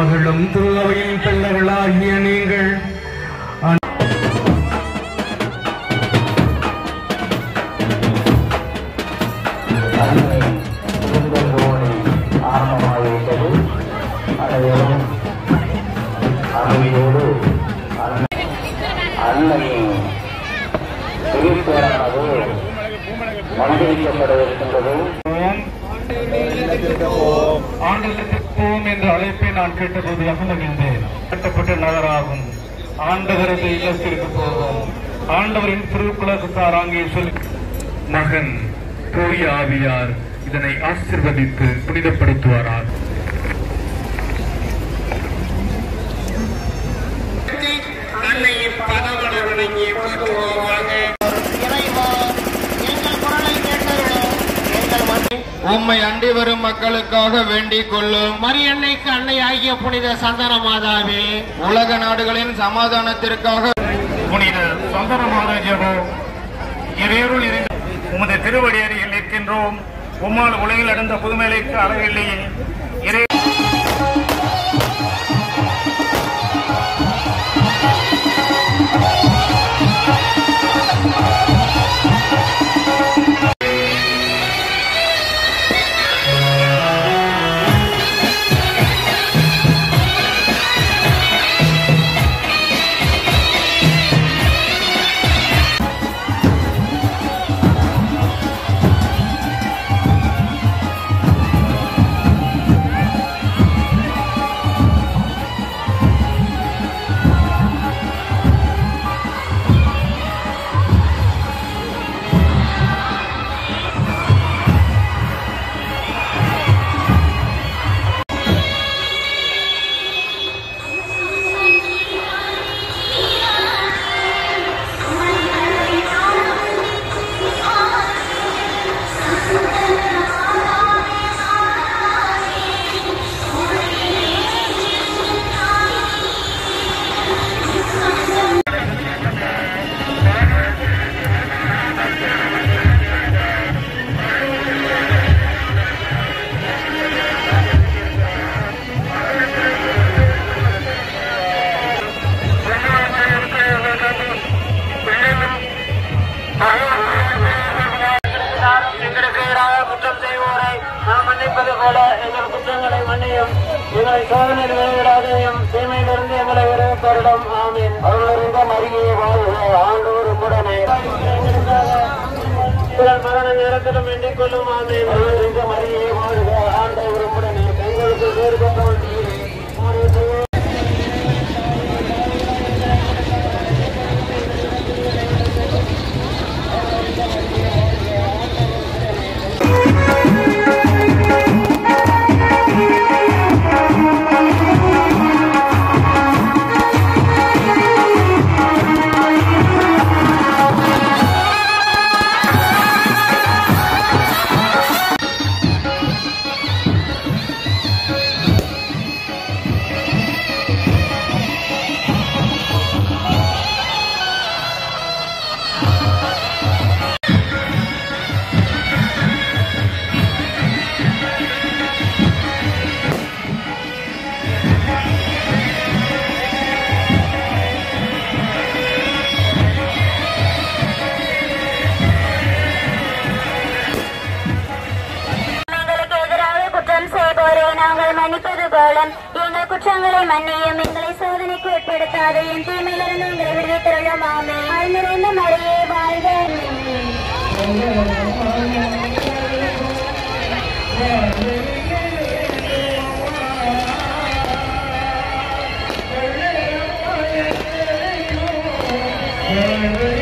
மகளும் திருவையின் பிள்ளைகளாகிய நீங்கள் ஆரம்பமாகிவிட்டது அனைவரும் அமைதியோடு அன்னையின் திருப்பேரானது மந்திரிக்கப்படவிருக்கின்றது ஆண்டவருக்கு போம் என்ற அழைப்பை நான் கேட்டபோது அகமகிழ்ந்தேன் கட்டப்பட்ட நகராகும் ஆண்டவரது இல்லத்திற்கு போவோம் ஆண்டவரின் திருக்குலத்தார் அங்கே சொல்லி மகன் தூய ஆவியார் இதனை ஆசிர்வதித்து புனிதப்படுத்துவாரார் அன்னையின் பதவன வணங்கி போற்றுவோமாக இறைவா எங்கள் குரலை கேட்டருளும் எங்கள் மண்ணை உம்மை அண்டி வரும் மக்களுக்காக வேண்டிக் கொள்ளும் மரியன்னைக்கு அன்னை ஆகிய புனித சந்தன மாதாவே உலக நாடுகளின் சமாதானத்திற்காக புனித சந்தன மகாராஜாவோ இறையருள் இருந்த உமது திருவடி அருகில் நிற்கின்றோம் உம்மால் உலகில் அடைந்த புதுமைகளுக்கு அளவில்லையே இறை எங்களுக்கு எதிராக குற்றம் செய்வோரை நாம் மன்னிப்பது போல எங்கள் குற்றங்களை மன்னியும் எங்களை சோதனையில் விளைவிடாதையும் தீமையிலிருந்து எங்களை விரைவிப்பரிடம் ஆமீன் அவர்களிருந்த மருகிய வாழ்க ஆண்டோர் உடனே உங்கள் மரண நேரத்திலும் எண்ணிக் கொள்ளும் ஆமீன் அவர்களிருந்த மருகிய வாழ்க ஆண்டோர் உடனே எங்களுக்கு வேறு பக்கம் எங்களுக்கு எதிராக குற்றம் செய்வோரை நாங்கள் மன்னிப்பது போல எங்கள் குற்றங்களை மன்னியும் எங்களை சோதனைக்கு உட்படுத்தாதையும் தீமையிலிருந்து எங்களை விடுவித்தருளும் ஆமே நிறைந்த மழையே வாழ்க ஆமென்.